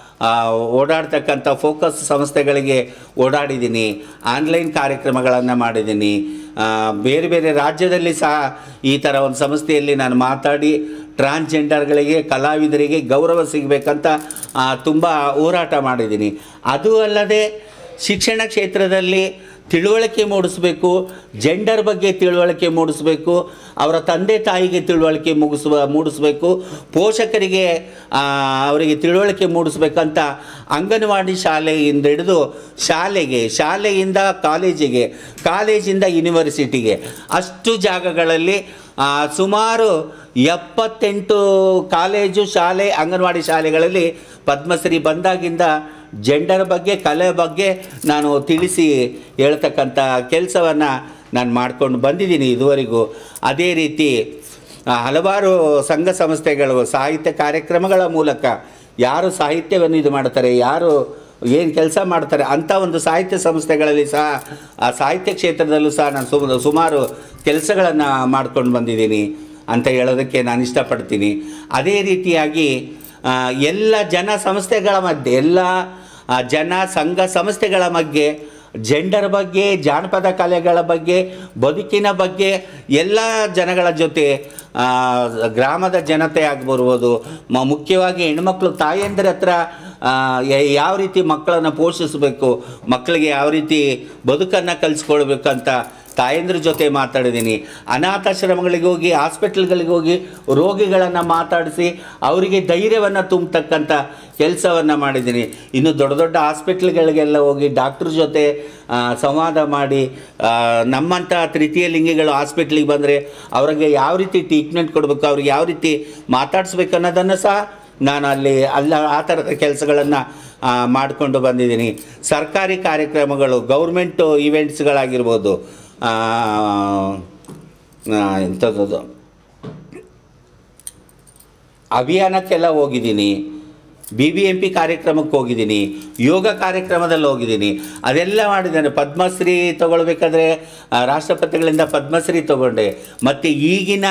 Speaker 2: ಓಡಾಡ್ತಕ್ಕಂಥ ಫೋಕಸ್ ಸಂಸ್ಥೆಗಳಿಗೆ ಓಡಾಡಿದ್ದೀನಿ ಆನ್ಲೈನ್ ಕಾರ್ಯಕ್ರಮಗಳನ್ನು ಮಾಡಿದ್ದೀನಿ ಆ, ಬೇರೆ ಬೇರೆ ರಾಜ್ಯದಲ್ಲಿ ಸಹ ಈ ಥರ ಒಂದು ಸಂಸ್ಥೆಯಲ್ಲಿ ನಾನು ಮಾತಾಡಿ ಟ್ರಾನ್ಸ್ಜೆಂಡರ್ಗಳಿಗೆ ಕಲಾವಿದರಿಗೆ ಗೌರವ ಸಿಗಬೇಕಂತ ತುಂಬ ಹೋರಾಟ ಮಾಡಿದ್ದೀನಿ ಅದು ಅಲ್ಲದೆ ಶಿಕ್ಷಣ ಕ್ಷೇತ್ರದಲ್ಲಿ ತಿಳುವಳಿಕೆ ಮೂಡಿಸಬೇಕು ಜೆಂಡರ್ ಬಗ್ಗೆ ತಿಳುವಳಿಕೆ ಮೂಡಿಸಬೇಕು ಅವರ ತಂದೆ ತಾಯಿಗೆ ತಿಳುವಳಿಕೆ ಮುಗಿಸುವ ಮೂಡಿಸಬೇಕು ಪೋಷಕರಿಗೆ ಆ, ಅವರಿಗೆ ತಿಳುವಳಿಕೆ ಮೂಡಿಸ್ಬೇಕಂತ ಅಂಗನವಾಡಿ ಶಾಲೆಯಿಂದ ಹಿಡಿದು ಶಾಲೆಗೆ ಶಾಲೆಯಿಂದ ಕಾಲೇಜಿಗೆ ಕಾಲೇಜಿಂದ ಯೂನಿವರ್ಸಿಟಿಗೆ ಅಷ್ಟು ಜಾಗಗಳಲ್ಲಿ ಆ, ಸುಮಾರು ಎಪ್ಪತ್ತೆಂಟು ಕಾಲೇಜು ಶಾಲೆ ಅಂಗನವಾಡಿ ಶಾಲೆಗಳಲ್ಲಿ ಪದ್ಮಶ್ರೀ ಬಂದಾಗಿಂದ ಜೆಂಡರ್ ಬಗ್ಗೆ ಕಲೆ ಬಗ್ಗೆ ನಾನು ತಿಳಿಸಿ ಹೇಳ್ತಕ್ಕಂಥ ಕೆಲಸವನ್ನು ನಾನು ಮಾಡ್ಕೊಂಡು ಬಂದಿದ್ದೀನಿ ಇದುವರೆಗೂ ಅದೇ ರೀತಿ ಆ, ಹಲವಾರು ಸಂಘ ಸಂಸ್ಥೆಗಳು ಸಾಹಿತ್ಯ ಕಾರ್ಯಕ್ರಮಗಳ ಮೂಲಕ ಯಾರು ಸಾಹಿತ್ಯವನ್ನು ಇದು ಮಾಡ್ತಾರೆ ಯಾರು ಏನು ಕೆಲಸ ಮಾಡ್ತಾರೆ ಅಂಥ ಒಂದು ಸಾಹಿತ್ಯ ಸಂಸ್ಥೆಗಳಲ್ಲಿ ಸಹ ಆ ಸಾಹಿತ್ಯ ಕ್ಷೇತ್ರದಲ್ಲೂ ಸಹ ನಾನು ಸುಮ ಸುಮಾರು ಕೆಲಸಗಳನ್ನು ಮಾಡ್ಕೊಂಡು ಬಂದಿದ್ದೀನಿ ಅಂತ ಹೇಳೋದಕ್ಕೆ ನಾನು ಇಷ್ಟಪಡ್ತೀನಿ ಅದೇ ರೀತಿಯಾಗಿ ಆ, ಎಲ್ಲ ಜನ ಸಂಸ್ಥೆಗಳ ಮಧ್ಯೆ ಎಲ್ಲ ಆ, ಜನ ಸಂಘ ಸಂಸ್ಥೆಗಳ ಮಧ್ಯೆ ಜೆಂಡರ್ ಬಗ್ಗೆ ಜಾನಪದ ಕಲೆಗಳ ಬಗ್ಗೆ ಬದುಕಿನ ಬಗ್ಗೆ ಎಲ್ಲ ಜನಗಳ ಜೊತೆ ಆ, ಗ್ರಾಮದ ಜನತೆ ಆಗ್ಬರ್ಬೋದು ಮ ಮುಖ್ಯವಾಗಿ ಹೆಣ್ಮಕ್ಳು ತಾಯಂದಿರ ಹತ್ರ ಆ, ಯ- ಯಾವ ರೀತಿ ಮಕ್ಕಳನ್ನು ಪೋಷಿಸಬೇಕು ಮಕ್ಕಳಿಗೆ ಯಾವ ರೀತಿ ಬದುಕನ್ನು ಕಲಿಸ್ಕೊಳ್ಬೇಕಂತ ತಾಯಂದ್ರ ಜೊತೆ ಮಾತಾಡಿದ್ದೀನಿ ಅನಾಥಾಶ್ರಮಗಳಿಗೆ ಹೋಗಿ ಹಾಸ್ಪಿಟ್ಲ್ಗಳಿಗೆ ಹೋಗಿ ರೋಗಿಗಳನ್ನು ಮಾತಾಡಿಸಿ ಅವರಿಗೆ ಧೈರ್ಯವನ್ನು ತುಂಬತಕ್ಕಂಥ ಕೆಲಸವನ್ನು ಮಾಡಿದ್ದೀನಿ ಇನ್ನು ದೊಡ್ಡ ದೊಡ್ಡ ಹಾಸ್ಪಿಟ್ಲ್ಗಳಿಗೆಲ್ಲ ಹೋಗಿ ಡಾಕ್ಟ್ರ್ ಜೊತೆ ಆ, ಸಂವಾದ ಮಾಡಿ ಆ, ನಮ್ಮಂಥ ತೃತೀಯ ಲಿಂಗಿಗಳು ಹಾಸ್ಪಿಟ್ಲಿಗೆ ಬಂದರೆ ಅವ್ರಿಗೆ ಯಾವ ರೀತಿ ಟ್ರೀಟ್ಮೆಂಟ್ ಕೊಡಬೇಕು ಅವ್ರಿಗೆ ಯಾವ ರೀತಿ ಮಾತಾಡಿಸ್ಬೇಕು ಅನ್ನೋದನ್ನು ಸಹ ನಾನು ಅಲ್ಲಿ ಅಲ್ಲ ಆ ಥರದ ಕೆಲಸಗಳನ್ನು ಮಾಡಿಕೊಂಡು ಬಂದಿದ್ದೀನಿ ಸರ್ಕಾರಿ ಕಾರ್ಯಕ್ರಮಗಳು ಗೌರ್ಮೆಂಟು ಈವೆಂಟ್ಸ್ಗಳಾಗಿರ್ಬೋದು ಆ, ಆ, ಎಂಥದ್ದು ಅಭಿಯಾನಕ್ಕೆಲ್ಲ ಹೋಗಿದ್ದೀನಿ ಬಿ ಬಿ ಎಂ ಪಿ ಕಾರ್ಯಕ್ರಮಕ್ಕೆ ಹೋಗಿದ್ದೀನಿ ಯೋಗ ಕಾರ್ಯಕ್ರಮದಲ್ಲಿ ಹೋಗಿದ್ದೀನಿ ಅದೆಲ್ಲ ಮಾಡಿದ್ದೇನೆ ಪದ್ಮಶ್ರೀ ತಗೊಳ್ಬೇಕಾದ್ರೆ ಆ, ರಾಷ್ಟ್ರಪತಿಗಳಿಂದ ಪದ್ಮಶ್ರೀ ತಗೊಂಡೆ ಮತ್ತು ಈಗಿನ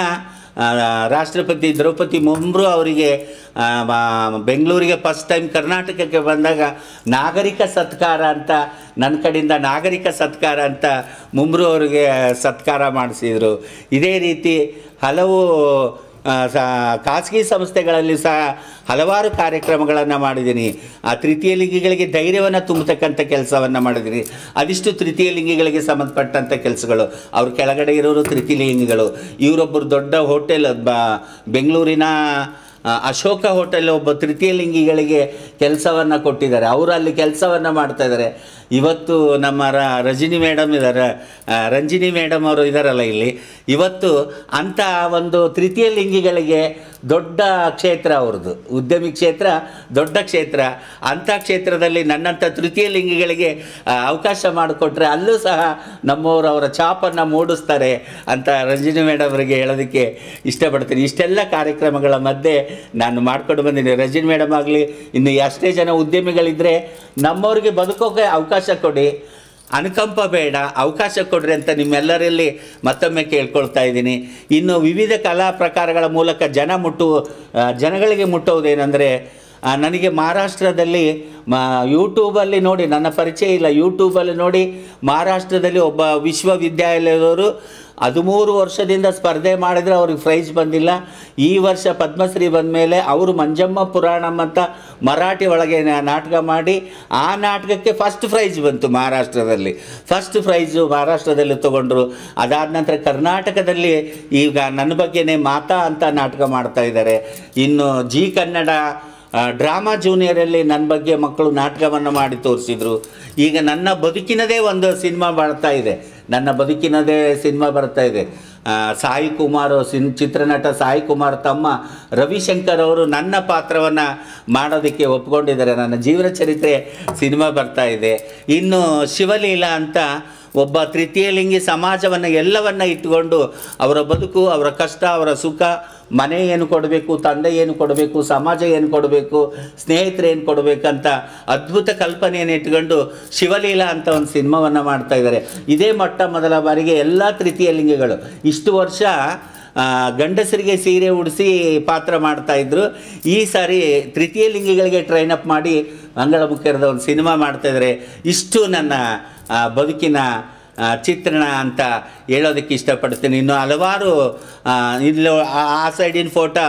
Speaker 2: ಆ, ರಾಷ್ಟ್ರಪತಿ ದ್ರೌಪದಿ ಮುರ್ಮು ಅವರಿಗೆ ಆ, ಮ- ಬೆಂಗಳೂರಿಗೆ ಫಸ್ಟ್ ಟೈಮ್ ಕರ್ನಾಟಕಕ್ಕೆ ಬಂದಾಗ ನಾಗರಿಕ ಸತ್ಕಾರ ಅಂತ ನನ್ನ ಕಡೆಯಿಂದ ನಾಗರಿಕ ಸತ್ಕಾರ ಅಂತ ಮುಮ್ರು ಅವರಿಗೆ ಸತ್ಕಾರ ಮಾಡಿಸಿದರು ಇದೇ ರೀತಿ ಹಲವು ಆ, ಸ ಖಾಸಗಿ ಸಂಸ್ಥೆಗಳಲ್ಲಿ ಸಹ ಹಲವಾರು ಕಾರ್ಯಕ್ರಮಗಳನ್ನು ಮಾಡಿದ್ದೀನಿ ಆ ತೃತೀಯ ಲಿಂಗಿಗಳಿಗೆ ಧೈರ್ಯವನ್ನು ತುಂಬತಕ್ಕಂಥ ಕೆಲಸವನ್ನು ಮಾಡಿದ್ದೀನಿ ಅದಿಷ್ಟು ತೃತೀಯ ಲಿಂಗಿಗಳಿಗೆ ಸಂಬಂಧಪಟ್ಟಂಥ ಕೆಲಸಗಳು ಅವ್ರ ಕೆಳಗಡೆ ಇರೋರು ತೃತೀಯ ಲಿಂಗಿಗಳು ಇವರೊಬ್ಬರು ದೊಡ್ಡ ಹೋಟೆಲ್ ಬ ಬೆಂಗಳೂರಿನ ಆ, ಅಶೋಕ ಹೋಟೆಲ್ ಒಬ್ಬ ತೃತೀಯ ಲಿಂಗಿಗಳಿಗೆ ಕೆಲಸವನ್ನು ಕೊಟ್ಟಿದ್ದಾರೆ ಅವರು ಅಲ್ಲಿ ಕೆಲಸವನ್ನು ಮಾಡ್ತಾ ಇದ್ದಾರೆ ಇವತ್ತು ನಮ್ಮ ರ ರಜಿನಿ ಮೇಡಮ್ ಇದ್ದಾರೆ ಆ, ರಂಜಿನಿ ಮೇಡಮ್ ಅವರು ಇದ್ದಾರಲ್ಲ ಇಲ್ಲಿ ಇವತ್ತು ಅಂಥ ಒಂದು ತೃತೀಯ ಲಿಂಗಿಗಳಿಗೆ ದೊಡ್ಡ ಕ್ಷೇತ್ರ ಅವ್ರದ್ದು ಉದ್ಯಮಿ ಕ್ಷೇತ್ರ ದೊಡ್ಡ ಕ್ಷೇತ್ರ ಅಂಥ ಕ್ಷೇತ್ರದಲ್ಲಿ ನನ್ನಂಥ ತೃತೀಯ ಲಿಂಗಿಗಳಿಗೆ ಆ, ಅವಕಾಶ ಮಾಡಿಕೊಟ್ರೆ ಅಲ್ಲೂ ಸಹ ನಮ್ಮವರು ಅವರ ಛಾಪನ್ನು ಮೂಡಿಸ್ತಾರೆ ಅಂತ ರಂಜಿನಿ ಮೇಡಮ್ ಅವರಿಗೆ ಹೇಳೋದಕ್ಕೆ ಇಷ್ಟಪಡ್ತೀನಿ ಇಷ್ಟೆಲ್ಲ ಕಾರ್ಯಕ್ರಮಗಳ ಮಧ್ಯೆ ನಾನು ಮಾಡ್ಕೊಂಡು ಬಂದಿದ್ದೀನಿ ರಂಜಿನಿ ಮೇಡಮ್ ಆಗಲಿ ಇನ್ನು ಎಷ್ಟೇ ಜನ ಉದ್ಯಮಿಗಳಿದ್ದರೆ ನಮ್ಮವ್ರಿಗೆ ಬದುಕೋಕೆ ಅವಕಾಶ ಕೊಡಿ ಅನುಕಂಪ ಬೇಡ ಅವಕಾಶ ಕೊಡ್ರಿ ಅಂತ ನಿಮ್ಮೆಲ್ಲರಲ್ಲಿ ಮತ್ತೊಮ್ಮೆ ಕೇಳ್ಕೊಳ್ತಾ ಇದ್ದೀನಿ ಇನ್ನು ವಿವಿಧ ಕಲಾ ಪ್ರಕಾರಗಳ ಮೂಲಕ ಜನ ಮುಟ್ಟು ಆ, ಜನಗಳಿಗೆ ಮುಟ್ಟುವುದೇನೆಂದರೆ ಆ, ನನಗೆ ಮಹಾರಾಷ್ಟ್ರದಲ್ಲಿ ಮ ಯೂಟ್ಯೂಬಲ್ಲಿ ನೋಡಿ ನನ್ನ ಪರಿಚಯ ಇಲ್ಲ ಯೂಟ್ಯೂಬಲ್ಲಿ ನೋಡಿ ಮಹಾರಾಷ್ಟ್ರದಲ್ಲಿ ಒಬ್ಬ ವಿಶ್ವವಿದ್ಯಾಲಯದವರು ಹದಿಮೂರು ವರ್ಷದಿಂದ ಸ್ಪರ್ಧೆ ಮಾಡಿದರೆ ಅವ್ರಿಗೆ ಪ್ರೈಸ್ ಬಂದಿಲ್ಲ ಈ ವರ್ಷ ಪದ್ಮಶ್ರೀ ಬಂದ ಮೇಲೆ ಅವರು ಮಂಜಮ್ಮ ಪುರಾಣಂ ಅಂತ ಮರಾಠಿ ಒಳಗೆ ನಾ- ನಾಟಕ ಮಾಡಿ ಆ ನಾಟಕಕ್ಕೆ ಫಸ್ಟ್ ಪ್ರೈಸ್ ಬಂತು ಮಹಾರಾಷ್ಟ್ರದಲ್ಲಿ ಫಸ್ಟ್ ಪ್ರೈಸು ಮಹಾರಾಷ್ಟ್ರದಲ್ಲಿ ತಗೊಂಡ್ರು ಅದಾದ ನಂತರ ಕರ್ನಾಟಕದಲ್ಲಿ ಈಗ ನನ್ನ ಬಗ್ಗೆನೇ ಮಾತಾ ಅಂತ ನಾಟಕ ಮಾಡ್ತಾ ಇದ್ದಾರೆ ಇನ್ನು ಜಿ ಕನ್ನಡ ಆ, ಡ್ರಾಮಾ ಜೂನಿಯರಲ್ಲಿ ನನ್ನ ಬಗ್ಗೆ ಮಕ್ಕಳು ನಾಟಕವನ್ನು ಮಾಡಿ ತೋರಿಸಿದ್ರು ಈಗ ನನ್ನ ಬದುಕಿನದೇ ಒಂದು ಸಿನಿಮಾ ಬರ್ತಾ ಇದೆ ನನ್ನ ಬದುಕಿನದೇ ಸಿನಿಮಾ ಬರ್ತಾ ಇದೆ ಆ, ಸಾಯಿ ಕುಮಾರ್ ಸಿನ್ ಚಿತ್ರನಟ ಸಾಯಿ ಕುಮಾರ್ ತಮ್ಮ ರವಿಶಂಕರ್ ಅವರು ನನ್ನ ಪಾತ್ರವನ್ನು ಮಾಡೋದಕ್ಕೆ ಒಪ್ಕೊಂಡಿದ್ದಾರೆ ನನ್ನ ಜೀವನ ಚರಿತ್ರೆ ಸಿನಿಮಾ ಬರ್ತಾ ಇದೆ ಇನ್ನು ಶಿವಲೀಲಾ ಅಂತ ಒಬ್ಬ ತೃತೀಯ ಲಿಂಗಿ ಸಮಾಜವನ್ನು ಎಲ್ಲವನ್ನ ಇಟ್ಟುಕೊಂಡು ಅವರ ಬದುಕು ಅವರ ಕಷ್ಟ ಅವರ ಸುಖ ಮನೆ ಏನು ಕೊಡಬೇಕು ತಂದೆ ಏನು ಕೊಡಬೇಕು ಸಮಾಜ ಏನು ಕೊಡಬೇಕು ಸ್ನೇಹಿತರು ಏನು ಕೊಡಬೇಕಂತ ಅದ್ಭುತ ಕಲ್ಪನೆಯನ್ನು ಇಟ್ಕೊಂಡು ಶಿವಲೀಲಾ ಅಂತ ಒಂದು ಸಿನಿಮಾವನ್ನು ಮಾಡ್ತಾ ಇದ್ದಾರೆ ಇದೇ ಮೊಟ್ಟ ಮೊದಲ ಬಾರಿಗೆ ಎಲ್ಲ ತೃತೀಯ ಲಿಂಗಿಗಳು ಇಷ್ಟು ವರ್ಷ ಆ, ಗಂಡಸರಿಗೆ ಸೀರೆ ಉಡಿಸಿ ಪಾತ್ರ ಮಾಡ್ತಾ ಇದ್ರು ಈ ಸಾರಿ ತೃತೀಯ ಲಿಂಗಿಗಳಿಗೆ ಟ್ರೈನ್ ಅಪ್ ಮಾಡಿ ಅಂಗಳ ಮುಖ್ಯರದ ಒಂದು ಸಿನಿಮಾ ಮಾಡ್ತಾ ಇದ್ದಾರೆ ಇಷ್ಟು ನನ್ನ ಆ, ಬದುಕಿನ ಆ, ಚಿತ್ರಣ ಅಂತ ಹೇಳೋದಕ್ಕೆ ಇಷ್ಟಪಡ್ತೀನಿ ಇನ್ನು ಹಲವಾರು ಆ, ಇಲ್ಲೋ ಆ ಆ ಸೈಡಿನ ಫೋಟೋ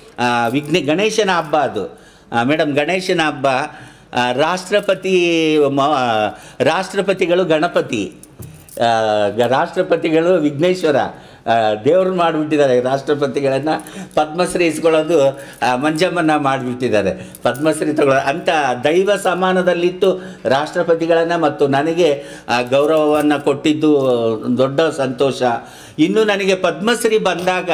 Speaker 2: ವಿಘ್ನ ಗಣೇಶನ ಹಬ್ಬ ಅದು ಮೇಡಮ್ ಗಣೇಶನ ಹಬ್ಬ ಆ, ರಾಷ್ಟ್ರಪತಿ ಮ- ರಾಷ್ಟ್ರಪತಿಗಳು ಗಣಪತಿ ಆ, ಗ- ರಾಷ್ಟ್ರಪತಿಗಳು ವಿಘ್ನೇಶ್ವರ ದೇವ್ರು ಮಾಡಿಬಿಟ್ಟಿದ್ದಾರೆ ರಾಷ್ಟ್ರಪತಿಗಳನ್ನು ಪದ್ಮಶ್ರೀ ಇಸ್ಕೊಳ್ಳೋದು ಆ, ಮಂಜಮ್ಮನ ಮಾಡಿಬಿಟ್ಟಿದ್ದಾರೆ ಪದ್ಮಶ್ರೀ ತಗೊಳ್ಳೋ ಅಂಥ ದೈವ ಸಮಾನದಲ್ಲಿತ್ತು ರಾಷ್ಟ್ರಪತಿಗಳನ್ನು ಮತ್ತು ನನಗೆ ಆ ಗೌರವವನ್ನು ಕೊಟ್ಟಿದ್ದು ದೊಡ್ಡ ಸಂತೋಷ ಇನ್ನು ನನಗೆ ಪದ್ಮಶ್ರೀ ಬಂದಾಗ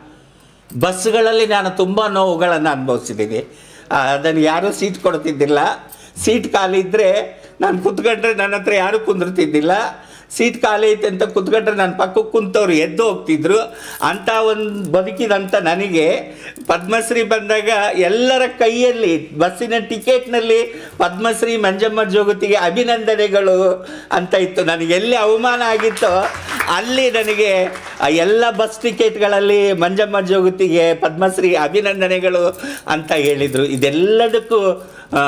Speaker 2: ಬಸ್ಗಳಲ್ಲಿ ನಾನು ತುಂಬ ನೋವುಗಳನ್ನು ಅನುಭವಿಸಿದ್ದೀನಿ ಆ, ಅದನ್ನು ಯಾರೂ ಸೀಟ್ ಕೊಡ್ತಿದ್ದಿಲ್ಲ ಸೀಟ್ ಖಾಲಿ ಇದ್ದರೆ ನಾನು ಕುತ್ಕೊಂಡ್ರೆ ನನ್ನ ಹತ್ರ ಯಾರೂ ಕುಂದಿರ್ತಿದ್ದಿಲ್ಲ ಸೀಟ್ ಖಾಲಿ ಐತೆ ಅಂತ ಕುತ್ಕೊಂಡ್ರೆ ನನ್ನ ಪಕ್ಕಕ್ಕೆ ಕುಂತವ್ರು ಎದ್ದು ಹೋಗ್ತಿದ್ರು ಅಂಥ ಒಂದು ಬದುಕಿದಂಥ ನನಗೆ ಪದ್ಮಶ್ರೀ ಬಂದಾಗ ಎಲ್ಲರ ಕೈಯಲ್ಲಿ ಬಸ್ಸಿನ ಟಿಕೆಟ್ನಲ್ಲಿ ಪದ್ಮಶ್ರೀ ಮಂಜಮ್ಮ ಜೋಗತಿಗೆ ಅಭಿನಂದನೆಗಳು ಅಂತ ಇತ್ತು ನನಗೆ ಎಲ್ಲಿ ಅವಮಾನ ಆಗಿತ್ತೋ ಅಲ್ಲಿ ನನಗೆ ಆ ಎಲ್ಲ ಬಸ್ ಟಿಕೆಟ್ಗಳಲ್ಲಿ ಮಂಜಮ್ಮ ಜೋಗತಿಗೆ ಪದ್ಮಶ್ರೀ ಅಭಿನಂದನೆಗಳು ಅಂತ ಹೇಳಿದರು ಇದೆಲ್ಲದಕ್ಕೂ ಆ,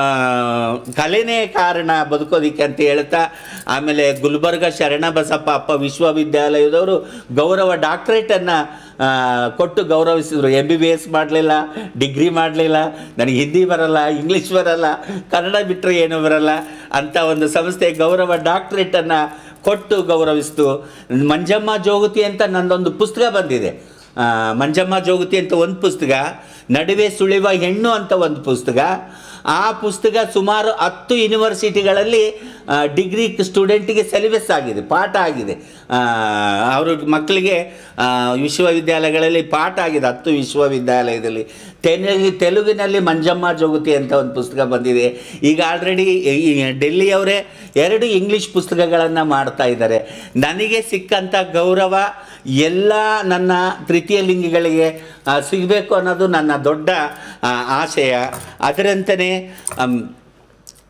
Speaker 2: ಕಲೆನೇ ಕಾರಣ ಬದುಕೋದಿಕ್ಕೆ ಅಂತ ಹೇಳ್ತಾ ಆಮೇಲೆ ಗುಲ್ಬರ್ಗ ಶರಣ ಬಸಪ್ಪ ಅಪ್ಪ ವಿಶ್ವವಿದ್ಯಾಲಯದವರು ಗೌರವ ಡಾಕ್ಟ್ರೇಟನ್ನು ಕೊಟ್ಟು ಗೌರವಿಸಿದರು ಎಂ ಬಿ ಬಿ ಎಸ್ ಮಾಡಲಿಲ್ಲ ಡಿಗ್ರಿ ಮಾಡಲಿಲ್ಲ ನನಗೆ ಹಿಂದಿ ಬರಲ್ಲ ಇಂಗ್ಲೀಷ್ ಬರಲ್ಲ ಕನ್ನಡ ಬಿಟ್ಟರೆ ಏನೂ ಬರಲ್ಲ ಅಂಥ ಒಂದು ಸಂಸ್ಥೆ ಗೌರವ ಡಾಕ್ಟ್ರೇಟನ್ನು ಕೊಟ್ಟು ಗೌರವಿಸ್ತು ಮಂಜಮ್ಮ ಜೋಗತಿ ಅಂತ ನಂದೊಂದು ಪುಸ್ತಕ ಬಂದಿದೆ ಆ, ಮಂಜಮ್ಮ ಜೋಗತಿ ಅಂತ ಒಂದು ಪುಸ್ತಕ ನಡುವೆ ಸುಳಿವ ಹೆಣ್ಣು ಅಂತ ಒಂದು ಪುಸ್ತಕ ಆ ಪುಸ್ತಕ ಸುಮಾರು ಹತ್ತು ಯೂನಿವರ್ಸಿಟಿಗಳಲ್ಲಿ ಆ, ಡಿಗ್ರಿ ಸ್ಟೂಡೆಂಟಿಗೆ ಸಿಲೆಬಸ್ ಆಗಿದೆ ಪಾಠ ಆಗಿದೆ ಆ, ಅವ್ರ ಮಕ್ಕಳಿಗೆ ಆ, ವಿಶ್ವವಿದ್ಯಾಲಯಗಳಲ್ಲಿ ಪಾಠ ಆಗಿದೆ ಹತ್ತು ವಿಶ್ವವಿದ್ಯಾಲಯದಲ್ಲಿ ತೆಲುಗು ತೆಲುಗಿನಲ್ಲಿ ಮಂಜಮ್ಮ ಜೋಗತಿ ಅಂತ ಒಂದು ಪುಸ್ತಕ ಬಂದಿದೆ ಈಗ ಆಲ್ರೆಡಿ ಡೆಲ್ಲಿಯವರೇ ಎರಡು ಇಂಗ್ಲೀಷ್ ಪುಸ್ತಕಗಳನ್ನು ಮಾಡ್ತಾ ಇದ್ದಾರೆ ನನಗೆ ಸಿಕ್ಕಂಥ ಗೌರವ ಎಲ್ಲ ನನ್ನ ತೃತೀಯ ಲಿಂಗಿಗಳಿಗೆ ಆ, ಸಿಗಬೇಕು ಅನ್ನೋದು ನನ್ನ ದೊಡ್ಡ ಆ, ಆಶಯ ಅದರಂತೆಯೇ ಅಮ್,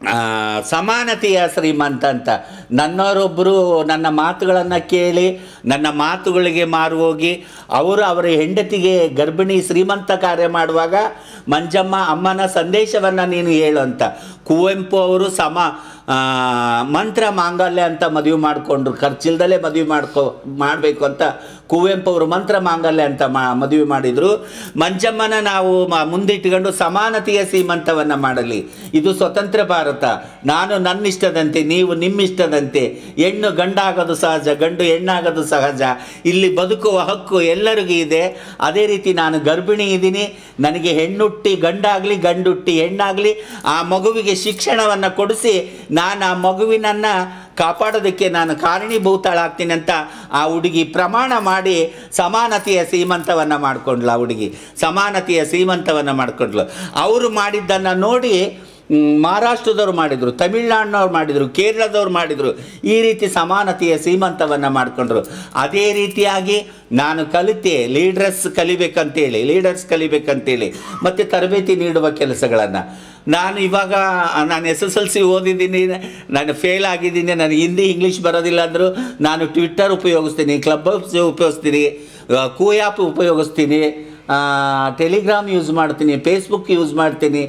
Speaker 2: ಆ, ಸಮಾನತೆಯ ಶ್ರೀಮಂತ ಅಂತ ನನ್ನವರೊಬ್ಬರು ನನ್ನ ಮಾತುಗಳನ್ನು ಕೇಳಿ ನನ್ನ ಮಾತುಗಳಿಗೆ ಮಾರು ಹೋಗಿ ಅವರು ಅವರ ಹೆಂಡತಿಗೆ ಗರ್ಭಿಣಿ ಶ್ರೀಮಂತ ಕಾರ್ಯ ಮಾಡುವಾಗ ಮಂಜಮ್ಮ ಅಮ್ಮನ ಸಂದೇಶವನ್ನು ನೀನು ಹೇಳು ಅಂತ ಕುವೆಂಪು ಅವರು ಸಮ ಆ, ಮಂತ್ರ ಮಾಂಗಲ್ಯ ಅಂತ ಮದುವೆ ಮಾಡಿಕೊಂಡ್ರು ಖರ್ಚಿಲ್ದಲೇ ಮದುವೆ ಮಾಡ್ಕೊ ಮಾಡಬೇಕು ಅಂತ ಕುವೆಂಪು ಅವರು ಮಂತ್ರ ಮಾಂಗಲ್ಯ ಅಂತ ಮಾ ಮದುವೆ ಮಾಡಿದರು ಮಂಜಮ್ಮನ ನಾವು ಮ- ಮುಂದಿಟ್ಟುಕೊಂಡು ಸಮಾನತೆಯ ಸೀಮಂತವನ್ನು ಮಾಡಲಿ ಇದು ಸ್ವತಂತ್ರ ಭಾರತ ನಾನು ನನ್ನ ಇಷ್ಟದಂತೆ ನೀವು ನಿಮ್ಮ ಇಷ್ಟದಂತೆ ಹೆಣ್ಣು ಗಂಡಾಗೋದು ಸಹಜ ಗಂಡು ಹೆಣ್ಣಾಗೋದು ಸಹಜ ಇಲ್ಲಿ ಬದುಕುವ ಹಕ್ಕು ಎಲ್ಲರಿಗೂ ಇದೆ ಅದೇ ರೀತಿ ನಾನು ಗರ್ಭಿಣಿ ಇದ್ದೀನಿ ನನಗೆ ಹೆಣ್ಣುಟ್ಟಿ ಗಂಡಾಗಲಿ ಗಂಡುಟ್ಟಿ ಹೆಣ್ಣಾಗಲಿ ಆ ಮಗುವಿಗೆ ಶಿಕ್ಷಣವನ್ನು ಕೊಡಿಸಿ ನಾನು ಆ ಮಗುವಿನನ್ನು ಕಾಪಾಡೋದಕ್ಕೆ ನಾನು ಕಾರಣೀಭೂತಳಾಗ್ತೀನಿ ಅಂತ ಆ ಹುಡುಗಿ ಪ್ರಮಾಣ ಮಾಡಿ ಸಮಾನತೆಯ ಸೀಮಂತವನ್ನು ಮಾಡಿಕೊಂಡ್ಲು ಆ ಹುಡುಗಿ ಸಮಾನತೆಯ ಸೀಮಂತವನ್ನು ಮಾಡಿಕೊಂಡ್ಲು ಅವರು ಮಾಡಿದ್ದನ್ನು ನೋಡಿ ಮ್, ಮಹಾರಾಷ್ಟ್ರದವ್ರು ಮಾಡಿದರು ತಮಿಳ್ನಾಡಿನವ್ರು ಮಾಡಿದರು ಕೇರಳದವ್ರು ಮಾಡಿದರು ಈ ರೀತಿ ಸಮಾನತೆಯ ಸೀಮಂತವನ್ನು ಮಾಡಿಕೊಂಡ್ರು ಅದೇ ರೀತಿಯಾಗಿ ನಾನು ಕಲಿತೆ ಲೀಡರ್ಸ್ ಕಲಿಬೇಕಂತೇಳಿ ಲೀಡರ್ಸ್ ಕಲಿಬೇಕಂತೇಳಿ ಮತ್ತು ತರಬೇತಿ ನೀಡುವ ಕೆಲಸಗಳನ್ನು ನಾನು ಇವಾಗ ನಾನು ಎಸ್ ಎಸ್ ಎಲ್ ಸಿ ಓದಿದ್ದೀನಿ ನಾನು ಫೇಲ್ ಆಗಿದ್ದೀನಿ ನನಗೆ ಹಿಂದಿ ಇಂಗ್ಲೀಷ್ ಬರೋದಿಲ್ಲ ಅಂದರೂ ನಾನು ಟ್ವಿಟ್ಟರ್ ಉಪಯೋಗಿಸ್ತೀನಿ ಕ್ಲಬ್ ಹೌಸ್ ಉಪಯೋಗಿಸ್ತೀನಿ ಕೂ ಆ್ಯಪ್ ಉಪಯೋಗಿಸ್ತೀನಿ ಟೆಲಿಗ್ರಾಮ್ ಯೂಸ್ ಮಾಡ್ತೀನಿ ಫೇಸ್ಬುಕ್ ಯೂಸ್ ಮಾಡ್ತೀನಿ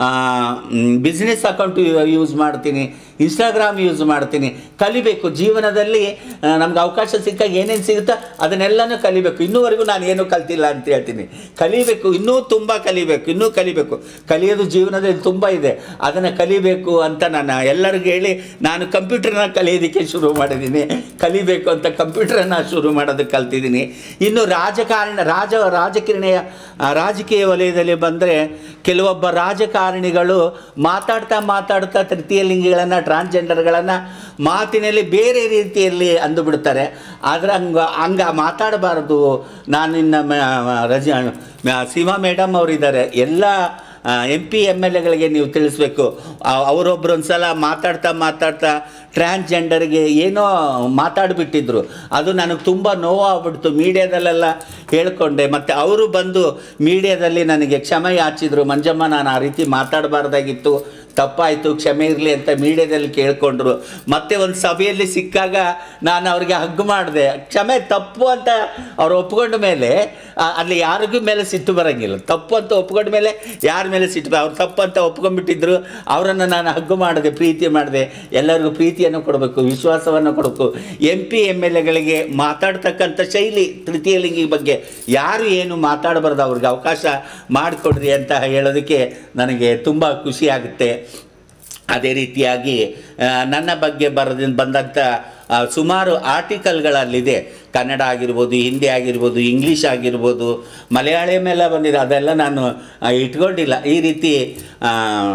Speaker 2: ಬಿಸ್ನೆಸ್ ಅಕೌಂಟ್ ಯೂಸ್ ಮಾಡ್ತೀನಿ ಇನ್ಸ್ಟಾಗ್ರಾಮ್ ಯೂಸ್ ಮಾಡ್ತೀನಿ ಕಲಿಬೇಕು ಜೀವನದಲ್ಲಿ ನಮ್ಗೆ ಅವಕಾಶ ಸಿಕ್ಕಾಗ ಏನೇನು ಸಿಗುತ್ತೋ ಅದನ್ನೆಲ್ಲನೂ ಕಲಿಬೇಕು ಇನ್ನೂವರೆಗೂ ನಾನು ಏನೂ ಕಲ್ತಿಲ್ಲ ಅಂತ ಹೇಳ್ತೀನಿ ಕಲಿಬೇಕು ಇನ್ನೂ ತುಂಬ ಕಲಿಬೇಕು ಇನ್ನೂ ಕಲಿಬೇಕು ಕಲಿಯೋದು ಜೀವನದಲ್ಲಿ ತುಂಬ ಇದೆ ಅದನ್ನು ಕಲಿಬೇಕು ಅಂತ ನಾನು ಎಲ್ಲರಿಗೂ ಹೇಳಿ ನಾನು ಕಂಪ್ಯೂಟರ್ನ ಕಲಿಯೋದಕ್ಕೆ ಶುರು ಮಾಡಿದ್ದೀನಿ ಕಲಿಬೇಕು ಅಂತ ಕಂಪ್ಯೂಟರನ್ನು ಶುರು ಮಾಡೋದಕ್ಕೆ ಕಲ್ತಿದ್ದೀನಿ ಇನ್ನು ರಾಜಕಾರಣ ರಾಜ ರಾಜಕಾರಣಿಯ ಆ, ರಾಜಕೀಯ ವಲಯದಲ್ಲಿ ಬಂದರೆ ಕೆಲವೊಬ್ಬ ರಾಜಕಾರಣಿಗಳು ಮಾತಾಡ್ತಾ ಮಾತಾಡ್ತಾ ತೃತೀಯ ಲಿಂಗಿಗಳನ್ನು ಟ್ರಾನ್ಸ್ಜೆಂಡರ್ಗಳನ್ನು ಮಾತಿನಲ್ಲಿ ಬೇರೆ ರೀತಿಯಲ್ಲಿ ಅಂದು ಬಿಡ್ತಾರೆ ಆದರೆ ಹಂಗ ಹಂಗ ಮಾತಾಡಬಾರ್ದು ನಾನು ಇನ್ನು ರಜ ಮ- ಸೀಮಾ ಮೇಡಮ್ ಅವರಿದ್ದಾರೆ ಎಲ್ಲ ಎಂ ಪಿ ಎಮ್ ಎಲ್ ಎಗಳಿಗೆ ನೀವು ತಿಳಿಸ್ಬೇಕು ಆ- ಅವರೊಬ್ರು ಒಂದು ಸಲ ಮಾತಾಡ್ತಾ ಮಾತಾಡ್ತಾ ಟ್ರಾನ್ಸ್ಜೆಂಡರ್ಗೆ ಏನೋ ಮಾತಾಡಿಬಿಟ್ಟಿದ್ರು ಅದು ನನಗೆ ತುಂಬ ನೋವಾಗ್ಬಿಡ್ತು ಮೀಡಿಯಾದಲ್ಲೆಲ್ಲ ಹೇಳ್ಕೊಂಡೆ ಮತ್ತು ಅವರು ಬಂದು ಮೀಡಿಯಾದಲ್ಲಿ ನನಗೆ ಕ್ಷಮೆ ಯಾಚಿದ್ರು ಮಂಜಮ್ಮ ನಾನು ಆ ರೀತಿ ಮಾತಾಡಬಾರ್ದಾಗಿತ್ತು ತಪ್ಪಾಯಿತು ಕ್ಷಮೆ ಇರಲಿ ಅಂತ ಮೀಡಿಯಾದಲ್ಲಿ ಕೇಳ್ಕೊಂಡ್ರು ಮತ್ತೆ ಒಂದು ಸಭೆಯಲ್ಲಿ ಸಿಕ್ಕಾಗ ನಾನು ಅವ್ರಿಗೆ ಹಗ್ಗು ಮಾಡಿದೆ ಕ್ಷಮೆ ತಪ್ಪು ಅಂತ ಅವ್ರು ಒಪ್ಕೊಂಡ ಮೇಲೆ ಆ, ಅಲ್ಲಿ ಯಾರಿಗೂ ಮೇಲೆ ಸಿಟ್ಟು ಬರೋಂಗಿಲ್ಲ ತಪ್ಪು ಅಂತ ಒಪ್ಕೊಂಡ ಮೇಲೆ ಯಾರ ಮೇಲೆ ಸಿಟ್ಟು ಬ- ಅವ್ರು ತಪ್ಪು ಅಂತ ಒಪ್ಕೊಂಡ್ಬಿಟ್ಟಿದ್ರು ಅವರನ್ನು ನಾನು ಹಗ್ಗು ಮಾಡಿದೆ ಪ್ರೀತಿ ಮಾಡಿದೆ ಎಲ್ಲರಿಗೂ ಪ್ರೀತಿಯನ್ನು ಕೊಡಬೇಕು ವಿಶ್ವಾಸವನ್ನು ಕೊಡಬೇಕು ಎಂ ಪಿ ಎಮ್ ಎಲ್ ಎಗಳಿಗೆ ಮಾತಾಡ್ತಕ್ಕಂಥ ಶೈಲಿ ತೃತೀಯ ಲಿಂಗಿ ಬಗ್ಗೆ ಯಾರು ಏನು ಮಾತಾಡಬಾರ್ದು ಅವ್ರಿಗೆ ಅವಕಾಶ ಮಾಡಿಕೊಡ್ರಿ ಅಂತ ಹೇಳೋದಕ್ಕೆ ನನಗೆ ತುಂಬ ಖುಷಿ ಆಗುತ್ತೆ ಅದೇ ರೀತಿಯಾಗಿ ಆ, ನನ್ನ ಬಗ್ಗೆ ಬರೆದ ಬಂದಂಥ ಆ, ಸುಮಾರು ಆರ್ಟಿಕಲ್ಗಳಲ್ಲಿದೆ ಕನ್ನಡ ಆಗಿರ್ಬೋದು ಹಿಂದಿ ಆಗಿರ್ಬೋದು ಇಂಗ್ಲೀಷ್ ಆಗಿರ್ಬೋದು ಮಲಯಾಳಂ ಎಲ್ಲ ಬಂದಿದೆ ಅದೆಲ್ಲ ನಾನು ಆ, ಇಟ್ಕೊಂಡಿಲ್ಲ ಈ ರೀತಿ ಆ,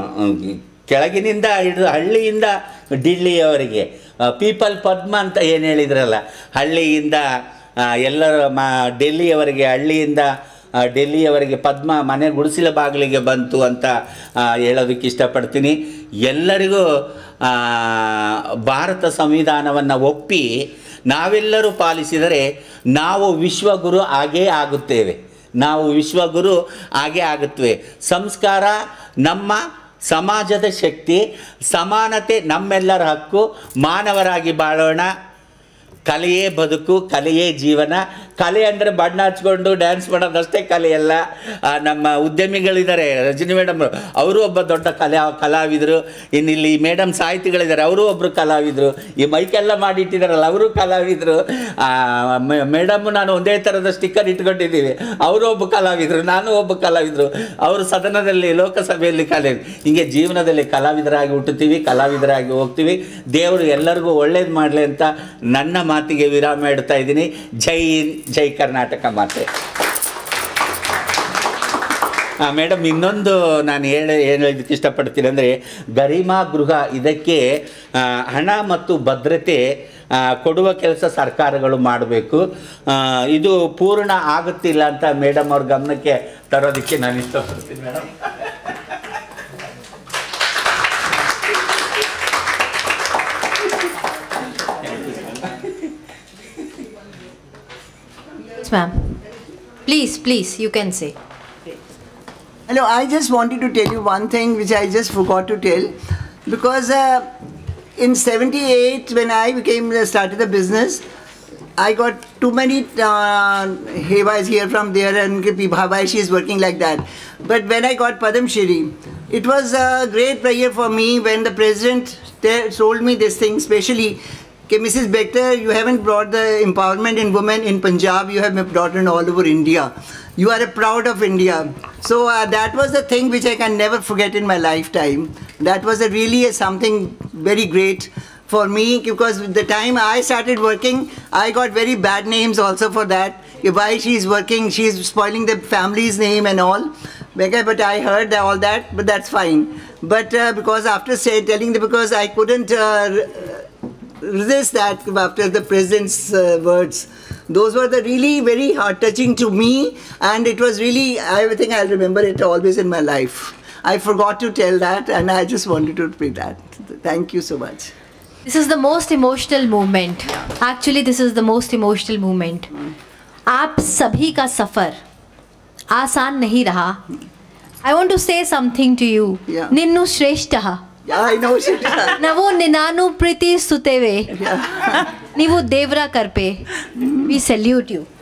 Speaker 2: ಕೆಳಗಿನಿಂದ ಹಿಡಿದು ಹಳ್ಳಿಯಿಂದ ಡಿಲ್ಲಿಯವರೆಗೆ ಪೀಪಲ್ ಪದ್ಮ ಅಂತ ಏನು ಹೇಳಿದ್ರಲ್ಲ ಹಳ್ಳಿಯಿಂದ ಆ, ಎಲ್ಲರ ಮಾ ಡೆಲ್ಲಿಯವರೆಗೆ ಹಳ್ಳಿಯಿಂದ ಆ, ಡೆಲ್ಲಿಯವರೆಗೆ ಪದ್ಮ ಮನೆ ಗುಡಿಸಿಲ ಬಾಗಿಲಿಗೆ ಬಂತು ಅಂತ ಆ, ಹೇಳೋದಕ್ಕೆ ಇಷ್ಟಪಡ್ತೀನಿ ಎಲ್ಲರಿಗೂ ಆ, ಭಾರತ ಸಂವಿಧಾನವನ್ನು ಒಪ್ಪಿ ನಾವೆಲ್ಲರೂ ಪಾಲಿಸಿದರೆ ನಾವು ವಿಶ್ವಗುರು ಆಗೇ ಆಗುತ್ತೇವೆ ನಾವು ವಿಶ್ವಗುರು ಆಗೇ ಆಗುತ್ತೇವೆ ಸಂಸ್ಕಾರ ನಮ್ಮ ಸಮಾಜದ ಶಕ್ತಿ ಸಮಾನತೆ ನಮ್ಮೆಲ್ಲರ ಹಕ್ಕು ಮಾನವರಾಗಿ ಬಾಳೋಣ ಕಲೆಯೇ ಬದುಕು ಕಲೆಯೇ ಜೀವನ ಕಲೆ ಅಂದರೆ ಬಣ್ಣ ಹಚ್ಕೊಂಡು ಡ್ಯಾನ್ಸ್ ಮಾಡೋದಷ್ಟೇ ಕಲೆ ಅಲ್ಲ ಆ, ನಮ್ಮ ಉದ್ಯಮಿಗಳಿದ್ದಾರೆ ರಜನಿ ಮೇಡಮ್ ಅವರು ಒಬ್ಬ ದೊಡ್ಡ ಕಲಾ ಕಲಾವಿದರು ಇನ್ನು ಇಲ್ಲಿ ಮೇಡಮ್ ಸಾಹಿತಿಗಳಿದ್ದಾರೆ ಅವರು ಒಬ್ಬರು ಕಲಾವಿದರು ಈ ಮೈಕೆಲ್ಲ ಮಾಡಿಟ್ಟಿದ್ದಾರಲ್ಲ ಅವರು ಕಲಾವಿದರು ಮೇಡಮ್ ನಾನು ಒಂದೇ ಥರದ ಸ್ಟಿಕ್ಕರ್ ಇಟ್ಕೊಂಡಿದ್ದೀವಿ ಅವರು ಒಬ್ಬ ಕಲಾವಿದರು ನಾನು ಒಬ್ಬ ಕಲಾವಿದರು ಅವರು ಸದನದಲ್ಲಿ ಲೋಕಸಭೆಯಲ್ಲಿ ಕಲೆ ಹಿಂಗೆ ಜೀವನದಲ್ಲಿ ಕಲಾವಿದರಾಗಿ ಹುಟ್ಟುತ್ತೀವಿ ಕಲಾವಿದರಾಗಿ ಹೋಗ್ತೀವಿ ದೇವರು ಎಲ್ಲರಿಗೂ ಒಳ್ಳೇದು ಮಾಡಲಿ ಅಂತ ನನ್ನ ಮಾತಿಗೆ ವಿರಾಮ ಇಡ್ತಾ ಇದ್ದೀನಿ ಜೈ ಹಿಂದ್, ಜೈ ಕರ್ನಾಟಕ ಮಾತೆ ಮೇಡಮ್ ಇನ್ನೊಂದು ನಾನು ಹೇಳ ಹೇಳೋದಕ್ಕೆ ಇಷ್ಟಪಡ್ತೀನಿ ಅಂದರೆ ಗರಿಮಾ ಗೃಹ ಇದಕ್ಕೆ ಆ, ಹಣ ಮತ್ತು ಭದ್ರತೆ ಆ, ಕೊಡುವ ಕೆಲಸ ಸರ್ಕಾರಗಳು ಮಾಡಬೇಕು ಇದು ಪೂರ್ಣ ಆಗುತ್ತಿಲ್ಲ ಅಂತ ಮೇಡಮ್ ಅವ್ರ ಗಮನಕ್ಕೆ ತರೋದಕ್ಕೆ ನಾನು ಇಷ್ಟಪಡ್ತೀನಿ madam
Speaker 1: Yes, ma'am. Please, please, you can say.
Speaker 4: Hello, I just wanted to tell you one thing which I just forgot to tell. because uh, in 78 when I became uh, started the business, I got too many uh, Hevais here from there and why she is working like that. But when I got Padam Shri, it was a great prayer for me when the president te- told me this thing, especially Okay, Mrs. Bector, you haven't brought the empowerment in women in Punjab, you have brought it all over India. You are a proud of India. So uh, that was the thing which I can never forget in my lifetime. That was a really a something very great for me because the time I started working, I got very bad names also for that. Why she's working, she's spoiling the family's name and all. Okay, but I heard that, all that, but that's fine. But uh, because after say, telling them, because I couldn't uh, resist that after the president's uh, words. Those were the really very heart touching to me, and it was really, I think I'll remember it always in my life. I forgot to tell that, and I just wanted to repeat that. Thank you so much.
Speaker 1: This is the most emotional moment. Actually, this is the most emotional moment. आप सभी का सफ़र आसान नहीं रहा I want to say something to you
Speaker 4: Yeah.
Speaker 1: निन्नु श्रेष्ठ
Speaker 4: Yeah, I know she
Speaker 1: ನಾವು ನಿನಾನು ಪ್ರೀತಿ ಸುತ್ತೇವೆ ನೀವು ದೇವ್ರ ಕರ್ಪೆ ವಿ ಸೆಲ್ಯೂಟ್ ಯು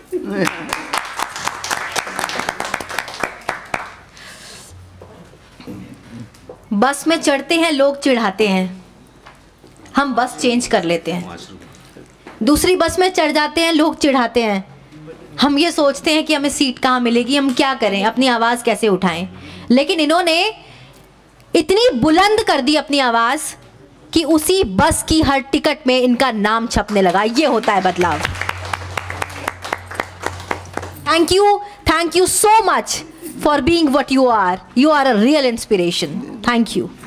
Speaker 1: बस में चढ़ते हैं लोग चिढ़ाते हैं हम बस चेंज कर लेते हैं दूसरी बस में चढ़ जाते हैं लोग चिढ़ाते हैं हम ये सोचते हैं कि हमें सीट कहाँ मिलेगी हम क्या करें अपनी आवाज़ कैसे उठाएं लेकिन इन्होंने इतनी बुलंद कर दी अपनी आवाज़ कि उसी बस की हर टिकट में इनका नाम छपने लगा ये होता है बदलाव thank you thank you so much for being what you are you are a real inspiration thank you